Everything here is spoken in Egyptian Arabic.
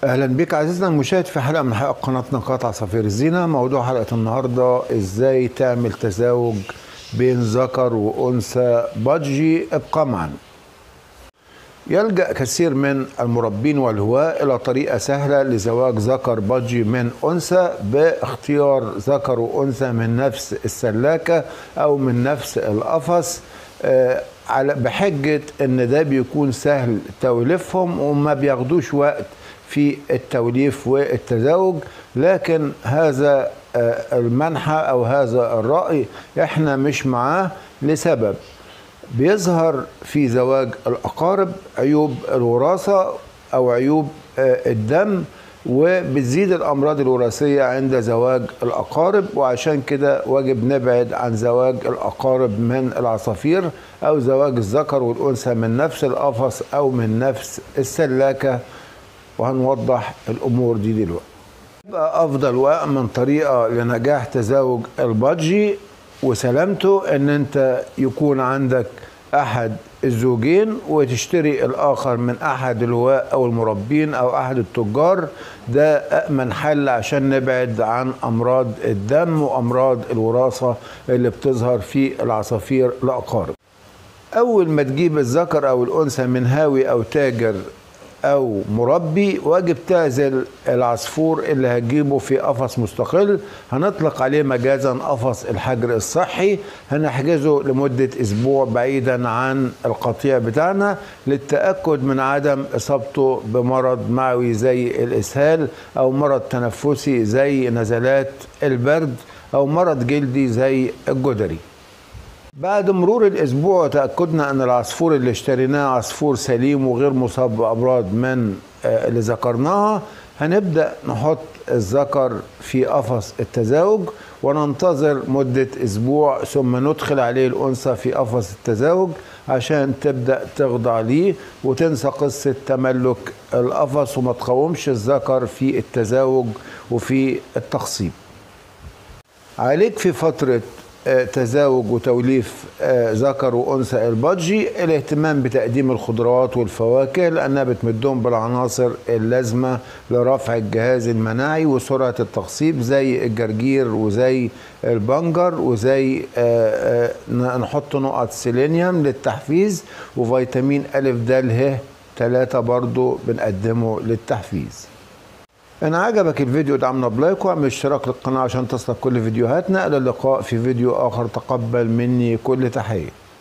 اهلا بك عزيزنا المشاهد في حلقه من حلقات قناه نقاط عصافير الزينه موضوع حلقه النهارده ازاي تعمل تزاوج بين ذكر وانثى بادجي ابقى معنا يلجا كثير من المربين والهواة الى طريقه سهله لزواج ذكر بادجي من انثى باختيار ذكر وانثى من نفس السلاكه او من نفس القفص آه، على بحجه ان ده بيكون سهل توليفهم وما بياخدوش وقت في التوليف والتزاوج لكن هذا آه، المنحى او هذا الراي احنا مش معاه لسبب بيظهر في زواج الاقارب عيوب الوراثه او عيوب آه، الدم وبتزيد الامراض الوراثيه عند زواج الاقارب وعشان كده واجب نبعد عن زواج الاقارب من العصافير او زواج الذكر والانثى من نفس القفص او من نفس السلاكه وهنوضح الامور دي دلوقتي يبقى افضل وامن طريقه لنجاح تزاوج البادجي وسلامته ان انت يكون عندك احد الزوجين وتشتري الاخر من احد الهواء او المربين او احد التجار ده امن حل عشان نبعد عن امراض الدم وامراض الوراثه اللي بتظهر في العصافير الاقارب اول ما تجيب الذكر او الانثى من هاوي او تاجر او مربي واجب تعزل العصفور اللي هتجيبه في قفص مستقل هنطلق عليه مجازا قفص الحجر الصحي هنحجزه لمدة اسبوع بعيدا عن القطيع بتاعنا للتأكد من عدم اصابته بمرض معوي زي الاسهال او مرض تنفسي زي نزلات البرد او مرض جلدي زي الجدري بعد مرور الاسبوع وتاكدنا ان العصفور اللي اشتريناه عصفور سليم وغير مصاب بامراض من آه، اللي ذكرناها هنبدا نحط الذكر في قفص التزاوج وننتظر مده اسبوع ثم ندخل عليه الانثى في قفص التزاوج عشان تبدا تخضع ليه وتنسى قصه تملك القفص وما تقاومش الذكر في التزاوج وفي التخصيب عليك في فتره آه، تزاوج وتوليف آه، ذكر وانثى البادجي الاهتمام بتقديم الخضروات والفواكه لانها بتمدهم بالعناصر اللازمه لرفع الجهاز المناعي وسرعه التخصيب زي الجرجير وزي البنجر وزي آه، نحط نقط سيلينيوم للتحفيز وفيتامين الف د ه 3 برضو بنقدمه للتحفيز ان عجبك الفيديو ادعمنا بلايك واعمل اشتراك للقناه عشان تصلك كل فيديوهاتنا الى اللقاء في فيديو اخر تقبل مني كل تحيه